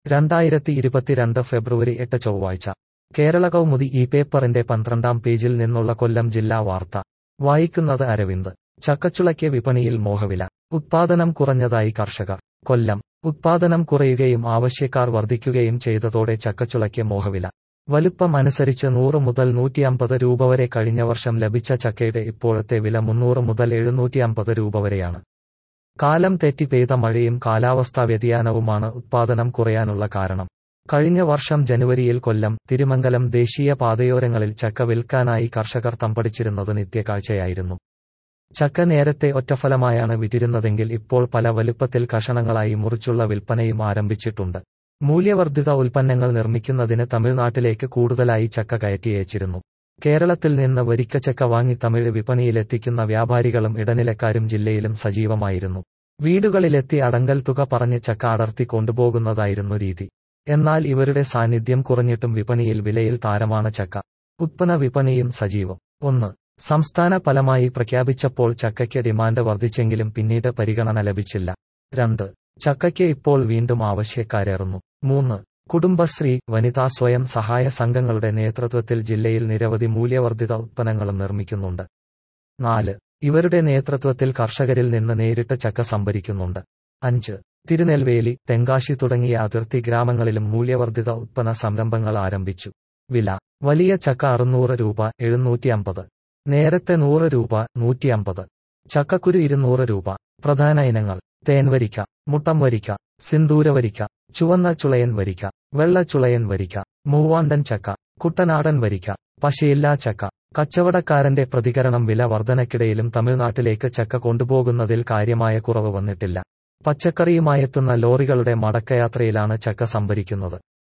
രണ്ടായിരത്തി ഇരുപത്തിരണ്ട് ഫെബ്രുവരി എട്ട് ചൊവ്വാഴ്ച കേരള കൗമുദി ഈ പേപ്പറിന്റെ പന്ത്രണ്ടാം പേജിൽ നിന്നുള്ള കൊല്ലം ജില്ലാ വാർത്ത വായിക്കുന്നത് അരവിന്ദ് ചക്കച്ചുളയ്ക്ക് വിപണിയിൽ മോഹവില ഉത്പാദനം കുറഞ്ഞതായി കർഷകർ കൊല്ലം ഉത്പാദനം കുറയുകയും ആവശ്യക്കാർ വർദ്ധിക്കുകയും ചെയ്തതോടെ ചക്കച്ചുളയ്ക്ക് മോഹവില വലുപ്പം അനുസരിച്ച് നൂറ് മുതൽ നൂറ്റിയമ്പത് രൂപ വരെ കഴിഞ്ഞ വർഷം ലഭിച്ച ചക്കയുടെ ഇപ്പോഴത്തെ വില മുന്നൂറ് മുതൽ എഴുന്നൂറ്റിയമ്പത് രൂപ വരെയാണ് കാലം തെറ്റി പെയ്ത മഴയും കാലാവസ്ഥാ വ്യതിയാനവുമാണ് ഉത്പാദനം കുറയാനുള്ള കാരണം കഴിഞ്ഞ വർഷം ജനുവരിയിൽ കൊല്ലം തിരുമംഗലം ദേശീയ പാതയോരങ്ങളിൽ ചക്ക വിൽക്കാനായി കർഷകർ തമ്പടിച്ചിരുന്നത് നിത്യകാഴ്ചയായിരുന്നു ചക്ക നേരത്തെ ഒറ്റഫലമായാണ് വിറ്റിരുന്നതെങ്കിൽ ഇപ്പോൾ പല വലുപ്പത്തിൽ കഷണങ്ങളായി മുറിച്ചുള്ള വിൽപ്പനയും ആരംഭിച്ചിട്ടുണ്ട് മൂല്യവർദ്ധിത ഉൽപ്പന്നങ്ങൾ നിർമ്മിക്കുന്നതിന് തമിഴ്നാട്ടിലേക്ക് കൂടുതലായി ചക്ക കയറ്റിയച്ചിരുന്നു കേരളത്തിൽ നിന്ന് വരിക്കച്ചക്ക വാങ്ങി തമിഴ് വിപണിയിലെത്തിക്കുന്ന വ്യാപാരികളും ഇടനിലക്കാരും ജില്ലയിലും സജീവമായിരുന്നു വീടുകളിലെത്തി അടങ്കൽ തുക പറഞ്ഞ് ചക്ക അടർത്തി കൊണ്ടുപോകുന്നതായിരുന്നു രീതി എന്നാൽ ഇവരുടെ സാന്നിധ്യം കുറഞ്ഞിട്ടും വിപണിയിൽ വിലയിൽ താരമാണ് ചക്ക ഉത്പന്ന വിപണിയും സജീവം ഒന്ന് സംസ്ഥാന ഫലമായി പ്രഖ്യാപിച്ചപ്പോൾ ചക്കയ്ക്ക് ഡിമാൻഡ് വർദ്ധിച്ചെങ്കിലും പിന്നീട് പരിഗണന ലഭിച്ചില്ല രണ്ട് ചക്കയ്ക്ക് ഇപ്പോൾ വീണ്ടും ആവശ്യക്കാരേറുന്നു മൂന്ന് കുടുംബശ്രീ വനിതാ സ്വയം സഹായ സംഘങ്ങളുടെ നേതൃത്വത്തിൽ ജില്ലയിൽ നിരവധി മൂല്യവർദ്ധിത ഉത്പന്നങ്ങളും നിർമ്മിക്കുന്നുണ്ട് നാല് ഇവരുടെ നേതൃത്വത്തിൽ കർഷകരിൽ നിന്ന് നേരിട്ട് ചക്ക സംഭരിക്കുന്നുണ്ട് അഞ്ച് തിരുനെൽവേലി തെങ്കാശി തുടങ്ങിയ അതിർത്തി ഗ്രാമങ്ങളിലും മൂല്യവർദ്ധിത ഉത്പന്ന സംരംഭങ്ങൾ ആരംഭിച്ചു വില വലിയ ചക്ക അറുന്നൂറ് രൂപ എഴുന്നൂറ്റി അമ്പത് നേരത്തെ നൂറ് രൂപ നൂറ്റി അമ്പത് ചക്കക്കുരു ഇരുന്നൂറ് രൂപ പ്രധാന ഇനങ്ങൾ തേൻവരിക്ക മുട്ടം വരിക്ക സിന്ദൂരവരിക്ക ചുവന്ന ചുളയൻ വരിക്ക വെള്ള ചുളയൻ വരിക്ക മൂവാണ്ടൻ ചക്ക കുട്ടനാടൻ വരിക്ക പശയില്ലാ ചക്ക കച്ചവടക്കാരന്റെ പ്രതികരണം വില വർധനക്കിടയിലും തമിഴ്നാട്ടിലേക്ക് ചക്ക കൊണ്ടുപോകുന്നതിൽ കാര്യമായ കുറവ് വന്നിട്ടില്ല പച്ചക്കറിയുമായെത്തുന്ന ലോറികളുടെ മടക്കയാത്രയിലാണ് ചക്ക സംഭരിക്കുന്നത്